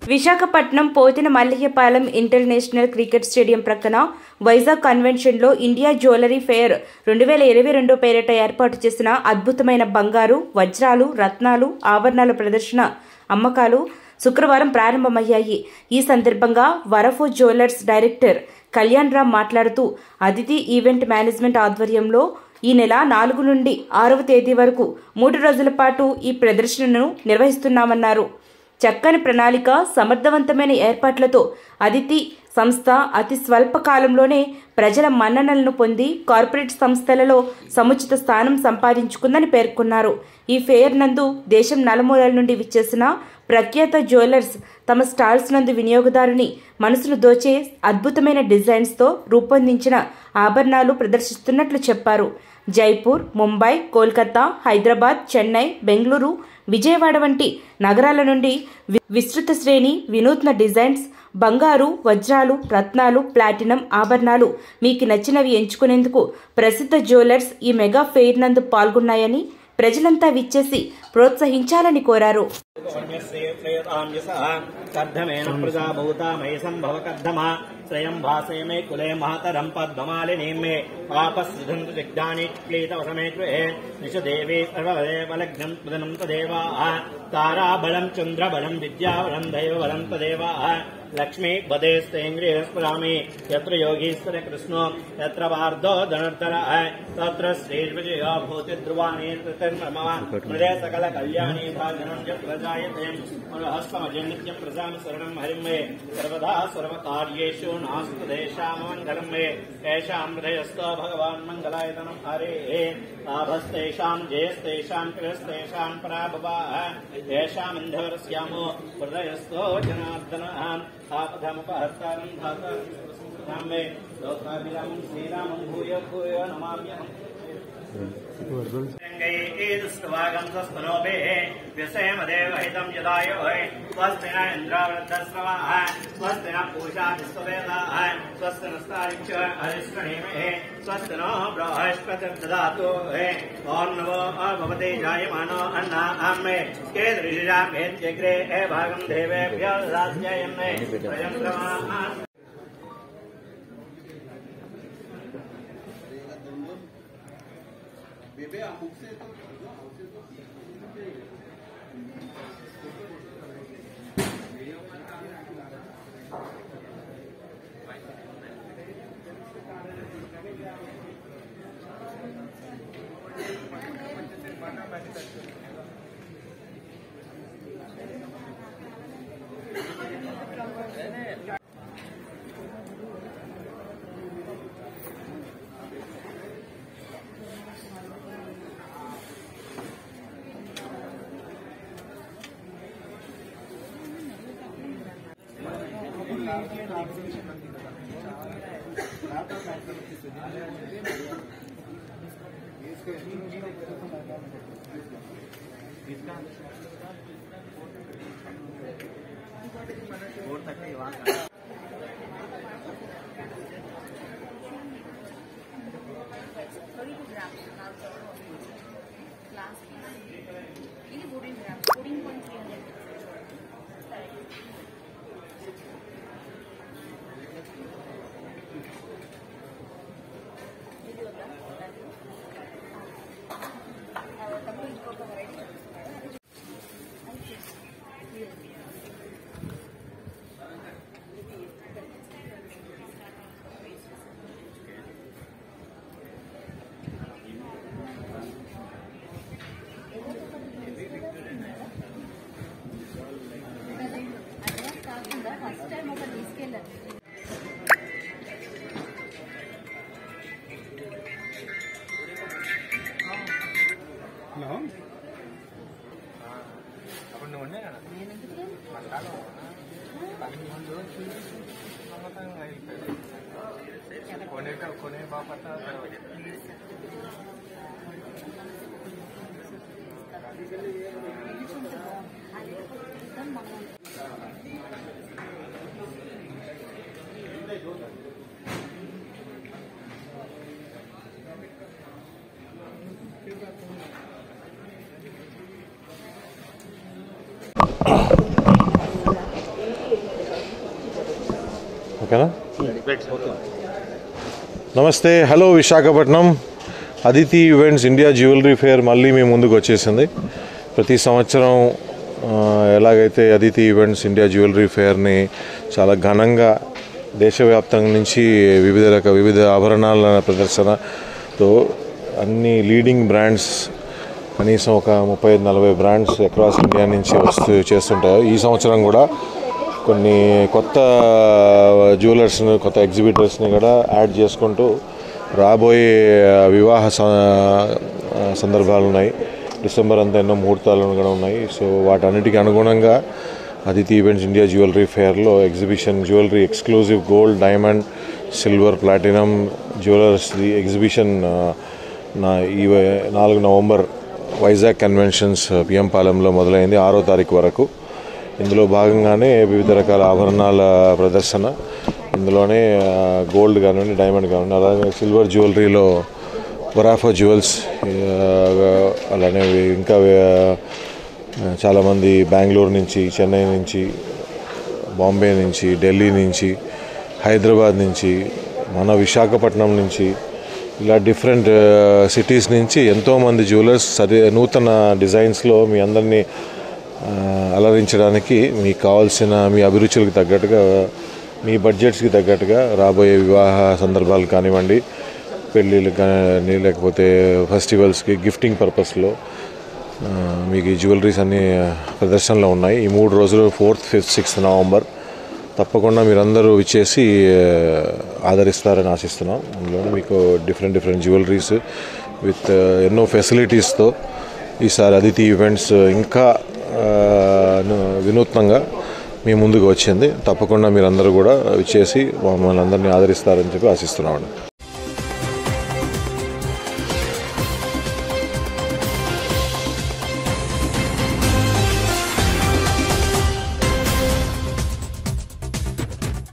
Visakhapatnam Pothina Malliyapalem international cricket stadium ప్రక్కన వైజాగ్ కన్వెన్షన్లో India jewellery fair రెండు వేల ఇరవై రెండు పేరిట ఏర్పాటు చేసిన అద్భుతమైన బంగారు వజ్రాలు రత్నాలు ఆభరణాల ప్రదర్శన అమ్మకాలు శుక్రవారం ప్రారంభమయ్యాయి ఈ సందర్భంగా వరఫో జ్యువెలర్స్ డైరెక్టర్ కళ్యాణ్ రామ్ మాట్లాడుతూ అదితి ఈవెంట్ మేనేజ్మెంట్ ఆధ్వర్యంలో ఈ నెల నాలుగు నుండి ఆరవ తేదీ వరకు మూడు రోజుల పాటు ఈ ప్రదర్శనను నిర్వహిస్తున్నామన్నారు చక్కని ప్రణాళిక సమర్థవంతమైన ఏర్పాట్లతో అదితి సంస్థ అతి స్వల్ప కాలంలోనే ప్రజల మన్ననలను పొంది కార్పొరేట్ సంస్థలలో సముచిత స్థానం సంపాదించుకుందని పేర్కొన్నారు ఈ ఫెయిర్ నందు దేశం నలుమూలల నుండి విచ్చేసిన ప్రఖ్యాత జ్యువెలర్స్ తమ స్టాల్స్ నందు వినియోగదారుని మనసును దోచే అద్భుతమైన డిజైన్స్తో రూపొందించిన ఆభరణాలు ప్రదర్శిస్తున్నట్లు చెప్పారు జైపూర్ ముంబై కోల్కతా హైదరాబాద్ చెన్నై బెంగళూరు విజయవాడ వంటి నగరాల నుండి వి- విస్తృత శ్రేణి వినూత్న డిజైన్స్ బంగారు వజ్రాలు రత్నాలు ప్లాటినం ఆభరణాలు మీకు నచ్చినవి ఎంచుకునేందుకు ప్రసిద్ధ జ్యువెలర్స్ ఈ మెగా ఫెయిర్ నందు పాల్గొన్నాయని ప్రజలంతా విచ్చేసి ప్రోత్సహించాలని కోరారు శ్రేయతాంజస కర్ధమేన ప్రజా భూతా మయ సంభవ కర్ధమ శ్రయం భాసే మే కులే మాతరం పద్మమాలినీ మే పాపస్సుధంతు జగ్జాని క్లీతవసమే గృహే నిషదేవి సర్వదేవలగ్నం ప్రదనం తదేవా తారాబలం చంద్రబలం విద్యాబలం దైవబలం తదేవా లక్ష్మీ పదేస్తేంద్రియ స్మరామి యత్ర యోగీశ్వర కృష్ణో యత్ర పార్థో ధనుర్ధర తత్ర శ్రీర్విజయ భూతి ధ్రువాణి హృదయ సకల కళ్యాణి భాజనం ప్రజాయతే హస్తమజన్నిత్యం ప్రజాం శరణం హరిం మే సర్వదా సర్వకార్యేషు నాస్తు దేశామంగళం మే తేషాం హృదయస్థో భగవాన్ మంగళాయతనం హరే ఆభస్తేషాం జయస్తేషాం క్రియస్తేషాం పరాభవా తేషామింధవరస్యామో హృదయస్థో జనార్దన ఆపదముపహర్తారం ధాతారం మే లోకాభిరామం శ్రీరామం భూయ భూయ నమామ్యహం ేదుస్తవాగం స్వస్పనోభే వ్యసేమదేవ హితం యదాయ స్వస్తి న ఇంద్రావృద్ధస్రవా స్వస్తి న పూషా విశ్వవేదాः స్వస్తి నస్తారిక్ష హరిష్ణేమే స్వస్తి నో బృహస్పతిర్దదాతు ఓం నమో భవతే జాయమానో అన్నా అమ్మే కేదృశామేత్యగ్రే ఏ భాగం దేవేభ్యో దాస్యయమ్మే స్వయం ప్రమా ఇది fourteen grams fourteen point three hundred ఇది వద్దా తక్కువ ఇంకొక వెరైటీ అడ్వాన్స్ కాకుండా ఫస్ట్ టైం ఒక తీసుకెళ్ళారు కొనే బాపట్ల ఓకేనా నమస్తే hello Visakhapatnam Aditi events India jewellery fair మళ్ళీ మీ ముందుకు వచ్చేసింది ప్రతి సంవత్సరం ఆ, ఎలాగైతే అదితి ఈవెంట్స్ ఇండియా జ్యువెలరీ ఫేర్ని చాలా ఘనంగా దేశవ్యాప్తంగా నుంచి వివిధ రక వివిధ ఆభరణాల ప్రదర్శనతో అన్ని లీడింగ్ బ్రాండ్స్ కనీసం ఒక ముప్పై నలభై బ్రాండ్స్ అక్రాస్ ఇండియా నుంచి వస్తూ చేస్తుంటారు ఈ సంవత్సరం కూడా కొన్ని కొత్త జ్యువెలర్స్ని కొత్త ఎగ్జిబిటర్స్ని కూడా యాడ్ చేసుకుంటూ రాబోయే వివాహ స- సందర్భాలు ఉన్నాయి డిసెంబర్ అంతా ఎన్నో ముహూర్తాలు కూడా ఉన్నాయి సో వాటన్నిటికీ అనుగుణంగా అదితి ఈవెంట్స్ ఇండియా జ్యువెలరీ ఫేర్లో exhibition jewellery exclusive gold diamond silver platinum జ్యువెలర్స్ది ఎగ్జిబిషన్ ఆ, నా ఈ వ- నాలుగు నవంబర్ వైజాగ్ కన్వెన్షన్స్ పిఎం పాలెంలో మొదలైంది ఆరో తారీఖు వరకు ఇందులో భాగంగానే వివిధ రకాల ఆభరణాల ప్రదర్శన ఇందులోనే ఆ, గోల్డ్ కానివ్వండి డైమండ్ కానివ్వండి అలాగే సిల్వర్ జ్యువెలరీలో బరాఫా జ్యువెల్స్ ఆ, అలానే ఇంకా ఆ, చాలామంది బెంగళూరు నుంచి చెన్నై నుంచి బాంబే నుంచి ఢిల్లీ నుంచి హైదరాబాద్ నుంచి మన విశాఖపట్నం నుంచి ఇలా డిఫరెంట్ సిటీస్ నుంచి ఎంతోమంది జ్యువెలర్స్ సరి నూతన డిజైన్స్లో మీ అందరినీ ఆ, అలరించడానికి మీకు కావాల్సిన మీ అభిరుచులకు తగ్గట్టుగా మీ బడ్జెట్స్కి తగ్గట్టుగా రాబోయే వివాహ సందర్భాలు కానివ్వండి పెళ్ళిళ్ళు కానీ లేకపోతే ఫెస్టివల్స్కి గిఫ్టింగ్ పర్పస్లో ఆ, మీకు ఈ జ్యువెలరీస్ అన్ని ప్రదర్శనలో ఉన్నాయి ఈ మూడు రోజులు ఫోర్త్ ఫిఫ్త్ సిక్స్త్ నవంబర్ తప్పకుండా మీరందరూ ఇచ్చేసి ఆ, ఆదరిస్తారని ఆశిస్తున్నాం అందులో మీకు డిఫరెంట్ డిఫరెంట్ జ్యువెలరీస్ విత్ ఎన్నో ఫెసిలిటీస్తో ఈసారి అదితి ఈవెంట్స్ ఇంకా ఆ, ను- వినూత్నంగా మీ ముందుకు వచ్చింది తప్పకుండా మీరందరూ కూడా ఇచ్చేసి మమ్మల్ని అందరినీ ఆదరిస్తారని చెప్పి ఆశిస్తున్నామండి